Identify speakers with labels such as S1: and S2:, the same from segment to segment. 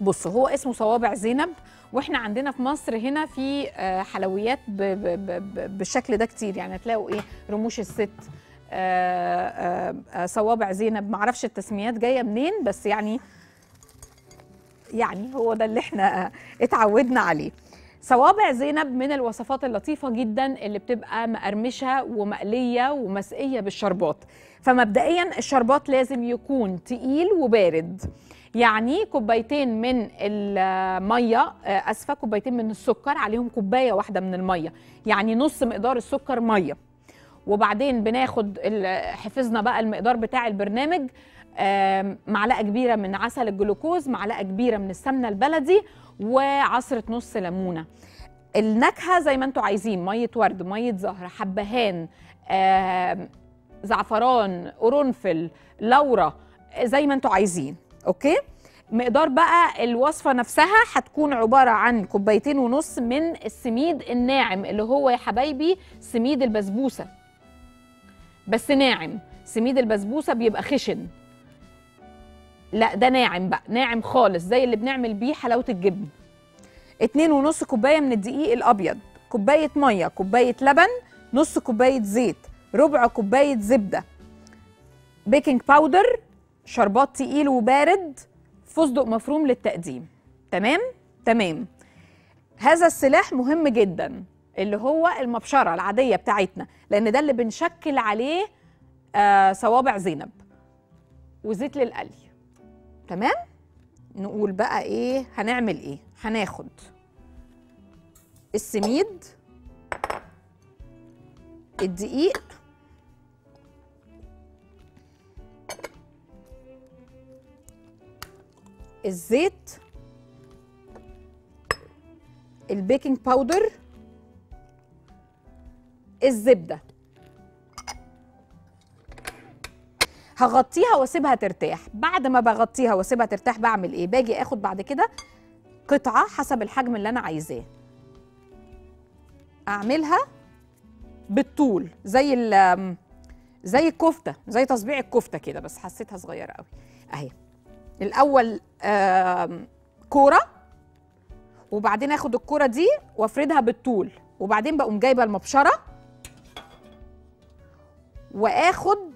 S1: بصوا هو اسمه صوابع زينب واحنا عندنا في مصر هنا في آه، حلويات ب ب ب ب بالشكل ده كتير يعني هتلاقوا ايه رموش الست آه، آه، آه، صوابع زينب معرفش التسميات جايه منين بس يعني يعني هو ده اللي احنا آه، اتعودنا عليه صوابع زينب من الوصفات اللطيفة جدا اللي بتبقى مقرمشة ومقلية ومسقية بالشربات فمبدئيا الشربات لازم يكون تقيل وبارد يعني كوبايتين من المية آه، أسفة كوبايتين من السكر عليهم كوباية واحدة من المية يعني نص مقدار السكر مية وبعدين بناخد ال- حفظنا بقى المقدار بتاع البرنامج آم، معلقه كبيره من عسل الجلوكوز معلقه كبيره من السمنه البلدي وعصره نص ليمونه النكهه زي ما انتوا عايزين ميه ورد ميه زهر حبهان آم، زعفران قرنفل لورا زي ما انتوا عايزين اوكي مقدار بقى الوصفه نفسها هتكون عباره عن كوبايتين ونص من السميد الناعم اللي هو يا حبايبي سميد البسبوسه بس ناعم سميد البسبوسه بيبقى خشن لا ده ناعم بقى ناعم خالص زي اللي بنعمل بيه حلاوه الجبن اتنين ونص كوبايه من الدقيق الابيض كوبايه ميه كوبايه لبن نص كوبايه زيت ربع كوبايه زبده بيكنج باودر شربات تقيل وبارد فستق مفروم للتقديم تمام تمام هذا السلاح مهم جدا اللي هو المبشره العاديه بتاعتنا لان ده اللي بنشكل عليه آه صوابع زينب وزيت للقلي تمام نقول بقى ايه هنعمل ايه هناخد السميد الدقيق الزيت البيكنج باودر الزبده هغطيها واسيبها ترتاح بعد ما بغطيها واسيبها ترتاح بعمل ايه باجي اخد بعد كده قطعه حسب الحجم اللي انا عايزاه اعملها بالطول زي ال زي الكفته زي تصبيع الكفته كده بس حسيتها صغيره قوي اهي الاول آم، كوره وبعدين اخد الكوره دي وافردها بالطول وبعدين بقوم جايبه المبشره واخد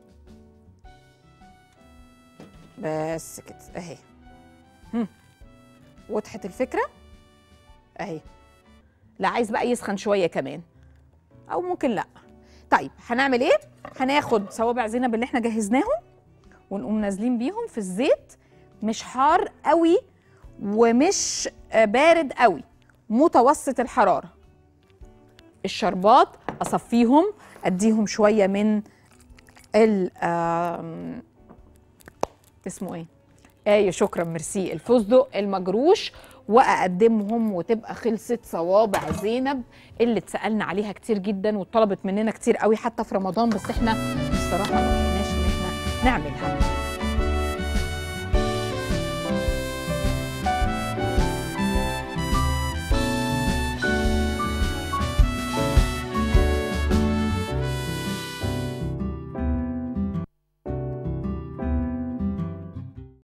S1: بس كده اهي هم. وضحت الفكره اهي لا عايز بقى يسخن شويه كمان او ممكن لا طيب هنعمل ايه هناخد صوابع زينب اللي احنا جهزناهم ونقوم نازلين بيهم في الزيت مش حار قوي ومش آه، بارد قوي متوسط الحراره الشربات اصفيهم اديهم شويه من ال آم، اسمه ايه ايه شكرا ميرسي الفستق المجروش واقدمهم وتبقى خلصت صوابع زينب اللي اتسالنا عليها كتير جدا وطلبت مننا كتير قوي حتى في رمضان بس احنا بصراحه ما لحقناش ان احنا نعملها